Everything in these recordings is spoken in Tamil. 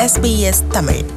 SBS தமிழ்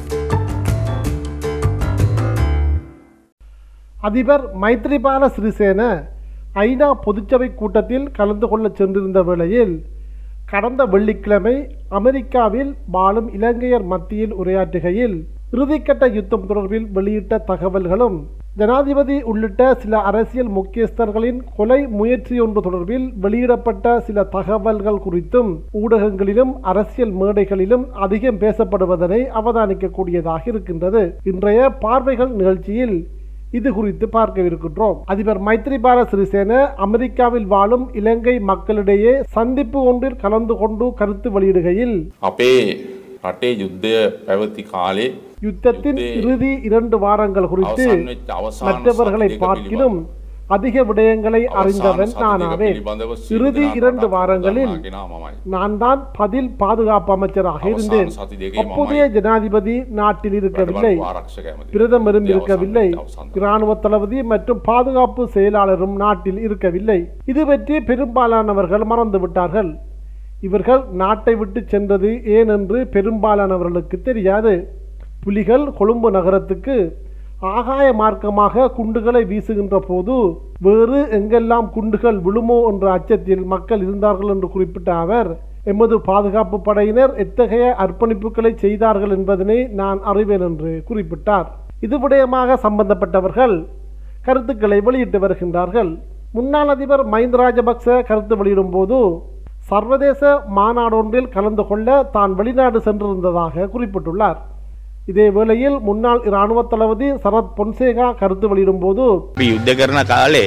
அதிபர் மைத்ரிபால சிறிசேன ஐநா பொதுச்சபை கூட்டத்தில் கலந்து கொள்ளச் சென்றிருந்த வேளையில் கடந்த வெள்ளிக்கிழமை அமெரிக்காவில் வாழும் இலங்கையர் மத்தியில் உரையாற்றுகையில் இறுதிக்கட்ட யுத்தம் தொடர்பில் வெளியிட்ட தகவல்களும் ஜனாதிபதி உள்ளிட்ட சில அரசியல் முக்கியஸ்தர்களின் கொலை முயற்சியொன்று தொடர்பில் வெளியிடப்பட்ட சில தகவல்கள் குறித்தும் ஊடகங்களிலும் அரசியல் மேடைகளிலும் அதிகம் பேசப்படுவதனை அவதானிக்கக்கூடியதாக இருக்கின்றது இன்றைய பார்வைகள் நிகழ்ச்சியில் இது குறித்து பார்க்கவிருக்கின்றோம் அதிபர் மைத்ரிபால சிறிசேன அமெரிக்காவில் வாழும் இலங்கை மக்களிடையே சந்திப்பு ஒன்றில் கலந்து கொண்டு கருத்து வெளியிடுகையில் අපේ රටේ යුද්ධය පැවති කාලේ யுத்தத்தின் இறுதி இரண்டு வாரங்கள் குறித்து අවසන් වෙච්ච අවසාන மற்றவர்களை සති දෙක பார்க்கிலும் அதிக விடயங்களை அறிந்தவன் நானாவேன் இறுதி இரண்டு வாரங்களில் நான் தான் பதில் பாதுகாப்பு அமைச்சராக இருந்தேன் அப்போதைய ஜனாதிபதி நாட்டில் இருக்கவில்லை பிரதமரும் இருக்கவில்லை இராணுவ தளபதி மற்றும் பாதுகாப்பு செயலாளரும் நாட்டில் இருக்கவில்லை இது பற்றி பெரும்பாலானவர்கள் மறந்து விட்டார்கள் இவர்கள் நாட்டை விட்டு சென்றது ஏன் என்று பெரும்பாலானவர்களுக்கு தெரியாது புலிகள் கொழும்பு நகரத்துக்கு ஆகாய மார்க்கமாக குண்டுகளை வீசுகின்ற போது வேறு எங்கெல்லாம் குண்டுகள் விழுமோ என்ற அச்சத்தில் மக்கள் இருந்தார்கள் என்று குறிப்பிட்ட அவர் எமது பாதுகாப்பு படையினர் எத்தகைய அர்ப்பணிப்புகளை செய்தார்கள் என்பதனை நான் அறிவேன் என்று குறிப்பிட்டார் இது விடயமாக சம்பந்தப்பட்டவர்கள் கருத்துக்களை வெளியிட்டு வருகின்றார்கள் முன்னாள் அதிபர் மஹிந்த ராஜபக்ச கருத்து வெளியிடும் போது சர்வதேச மாநாடொன்றில் கலந்து கொள்ள தான் வெளிநாடு சென்றிருந்ததாக குறிப்பிட்டுள்ளார் இதே வேளையில் முன்னாள் இராணுவ தளபதி சரத் பொன்சேகா கருத்து வெளியிடும் போது අපි යුද්ධ කරන කාලේ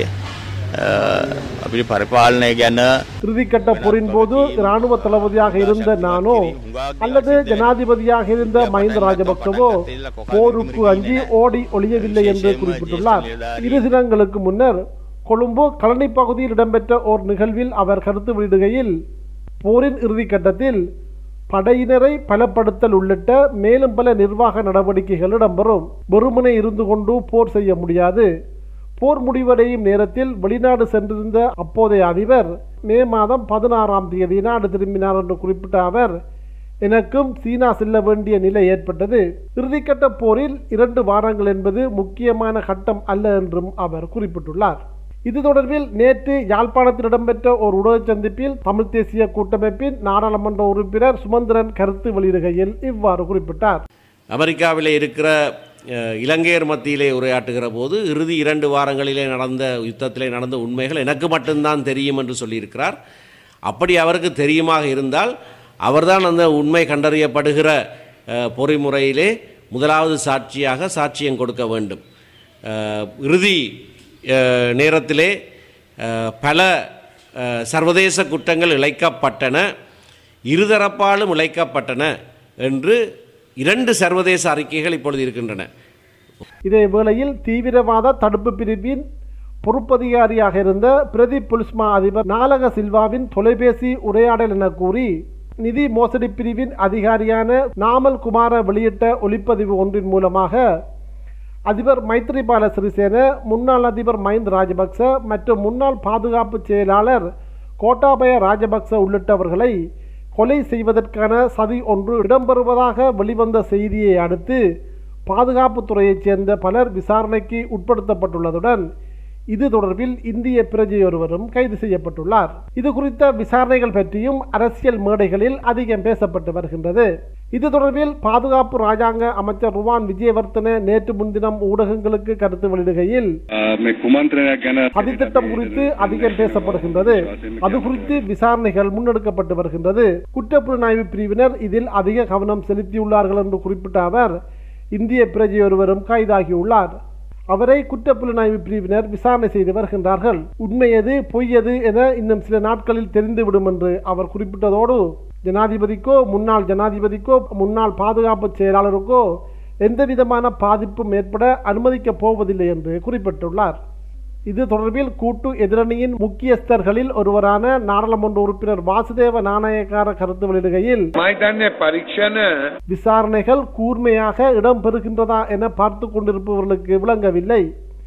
අපි පරිපාලනය ගැන இறுதிக்கட்ட போரின் போது இராணுவ தளபதியாக இருந்த நானோ அல்லது ஜனாதிபதியாக இருந்த மஹிந்த ராஜபக்சவோ போருக்கு அஞ்சி ஓடி ஒளியவில்லை என்று குறிப்பிட்டுள்ளார் இரு தினங்களுக்கு முன்னர் கொழும்பு கழனி பகுதியில் இடம்பெற்ற ஓர் நிகழ்வில் அவர் கருத்து வெளியிடுகையில் போரின் இறுதிக்கட்டத்தில் படையினரை பலப்படுத்தல் உள்ளிட்ட மேலும் பல நிர்வாக நடவடிக்கைகள் இடம்பெறும் வெறுமனே இருந்து கொண்டு போர் செய்ய முடியாது போர் முடிவடையும் நேரத்தில் வெளிநாடு சென்றிருந்த அப்போதைய அதிபர் மே மாதம் பதினாறாம் தேதி நாடு திரும்பினார் என்று குறிப்பிட்ட அவர் எனக்கும் சீனா செல்ல வேண்டிய நிலை ஏற்பட்டது இறுதிக்கட்ட போரில் இரண்டு வாரங்கள் என்பது முக்கியமான கட்டம் அல்ல என்றும் அவர் குறிப்பிட்டுள்ளார் இது தொடர்பில் நேற்று யாழ்ப்பாணத்தில் இடம்பெற்ற ஒரு ஊடக சந்திப்பில் தமிழ் தேசிய கூட்டமைப்பின் நாடாளுமன்ற உறுப்பினர் சுமந்திரன் கருத்து வெளியிடுகையில் இவ்வாறு குறிப்பிட்டார் அமெரிக்காவிலே இருக்கிற அஹ், இலங்கையர் மத்தியிலே உரையாற்றுகிற போது இறுதி இரண்டு வாரங்களிலே நடந்த யுத்தத்திலே நடந்த உண்மைகள் எனக்கு மட்டும்தான் தெரியும் என்று சொல்லியிருக்கிறார் அப்படி அவருக்கு தெரியுமாக இருந்தால் அவர்தான் அந்த உண்மை கண்டறியப்படுகிற அஹ், பொறிமுறையிலே முதலாவது சாட்சியாக சாட்சியம் கொடுக்க வேண்டும் அஹ், இறுதி அஹ், நேரத்திலே அஹ், பல அஹ், சர்வதேச குற்றங்கள் இழைக்கப்பட்டன இருதரப்பாலும் இழைக்கப்பட்டன என்று இரண்டு சர்வதேச அறிக்கைகள் இப்பொழுது இருக்கின்றன இதே வேளையில் தீவிரவாத தடுப்பு பிரிவின் பொறுப்பதிகாரியாக இருந்த பிரதி புலிஸ்மா அதிபர் நாலக சில்வாவின் தொலைபேசி உரையாடல் என கூறி நிதி மோசடி பிரிவின் அதிகாரியான நாமல் குமார வெளியிட்ட ஒளிப்பதிவு ஒன்றின் மூலமாக அதிபர் மைத்ரிபால சிறிசேன முன்னாள் அதிபர் மஹிந்த ராஜபக்ச மற்றும் முன்னாள் பாதுகாப்பு செயலாளர் கோட்டாபய ராஜபக்ச உள்ளிட்டவர்களை கொலை செய்வதற்கான சதி ஒன்று இடம்பெறுவதாக வெளிவந்த செய்தியை அடுத்து பாதுகாப்புத்துறையைச் சேர்ந்த பலர் விசாரணைக்கு உட்படுத்தப்பட்டுள்ளதுடன் இது தொடர்பில் இந்திய பிரஜை ஒருவரும் கைது செய்யப்பட்டுள்ளார் இது குறித்த விசாரணைகள் பற்றியும் அரசியல் மேடைகளில் அதிகம் பேசப்பட்டு வருகின்றது இது தொடர்பில் பாதுகாப்பு ராஜாங்க அமைச்சர் ருவான் விஜயவர்த்தன நேற்று முன்தினம் ஊடகங்களுக்கு கருத்து வெளியிடுகையில் මේ කුමන්ත්‍රණයක් ගැන சதித்திட்டம் குறித்து அதிகம் பேசப்படுகின்றது அது குறித்து விசாரணைகள் முன்னெடுக்கப்பட்டு வருகின்றது குற்றப்புலனாய்வு பிரிவினர் இதில் அதிக கவனம் செலுத்தியுள்ளார்கள் என்று குறிப்பிட்ட அவர் இந்திய பிரஜை ஒருவரும் கைதாகியுள்ளார் அவரை குற்றப்புலனாய்வு பிரிவினர் விசாரணை செய்து வருகின்றார்கள் உண்மையது பொய்யது என இன்னும் சில நாட்களில் தெரிந்துவிடும் என்று அவர் குறிப்பிட்டதோடு ஜனாதிபதிக்கோ முன்னாள் ஜனாதிபதிக்கோ முன்னாள் பாதுகாப்பு செயலாளருக்கோ எந்தவிதமான பாதிப்பும் ஏற்பட அனுமதிக்கப் போவதில்லை என்று குறிப்பிட்டுள்ளார் இது தொடர்பில் கூட்டு எதிரணியின் முக்கியஸ்தர்களில் ஒருவரான நாடாளுமன்ற உறுப்பினர் வாசுதேவ நாணயக்கார கருத்து வெளியிடுகையில் මහිතන්නේ පරීක්ෂණ விசாரணைகள் கூர்மையாக இடம்பெறுகின்றதா என பார்த்து கொண்டிருப்பவர்களுக்கு விளங்கவில்லை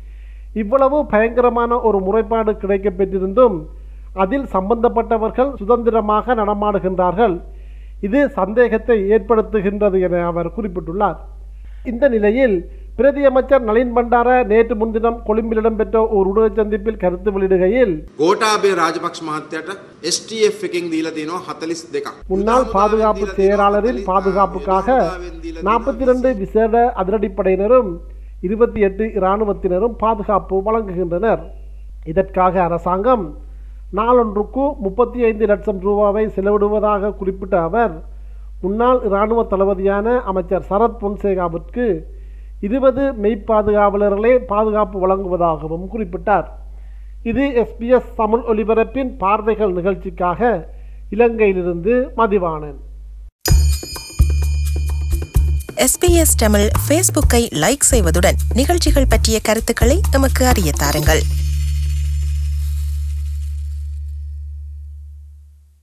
இவ்வளவு பயங்கரமான ஒரு முறைப்பாடு கிடைக்கப் பெற்றிருந்தும் அதில் சம்பந்தப்பட்டவர்கள் சுதந்திரமாக நடமாடுகின்றார்கள் இது சந்தேகத்தை ஏற்படுத்துகின்றது என அவர் குறிப்பிட்டுள்ளார் இந்த நிலையில் பிரதி அமைச்சர் நளின் பண்டார நேற்று முன்தினம் கொழும்பில் இடம்பெற்ற ஒரு ஊடக சந்திப்பில் கருத்து வெளியிடுகையில் ගෝටාබේ රාජපක්ෂ මහත්තයට STF එකෙන් දීලා තියෙනවා 42ක්. முன்னாள் பாதுகாப்பு செயலாளரின் பாதுகாப்புக்காக நாற்பத்தி ரெண்டு விசேட அதிரடிப்படையினரும் இருபத்தி எட்டு இராணுவத்தினரும் பாதுகாப்பு வழங்குகின்றனர் இதற்காக அரசாங்கம் நாளொன்றுக்கு முப்பத்தி ஐந்து லட்சம் ரூபாவை செலவிடுவதாக குறிப்பிட்ட அவர் முன்னாள் இராணுவ தளபதியான அமைச்சர் சரத் பொன்சேகாவிற்கு இருபது மெய்ப்பாதுகாவலர்களே பாதுகாப்பு வழங்குவதாகவும் குறிப்பிட்டார் இது எஸ்பிஎஸ் தமிழ் ஒலிபரப்பின் பார்வைகள் நிகழ்ச்சிக்காக இலங்கையிலிருந்து மதிவாணன் எஸ்பிஎஸ் தமிழ் ஃபேஸ்புக்கை லைக் செய்வதுடன் நிகழ்ச்சிகள் பற்றிய கருத்துக்களை எமக்கு அறிய தாருங்கள்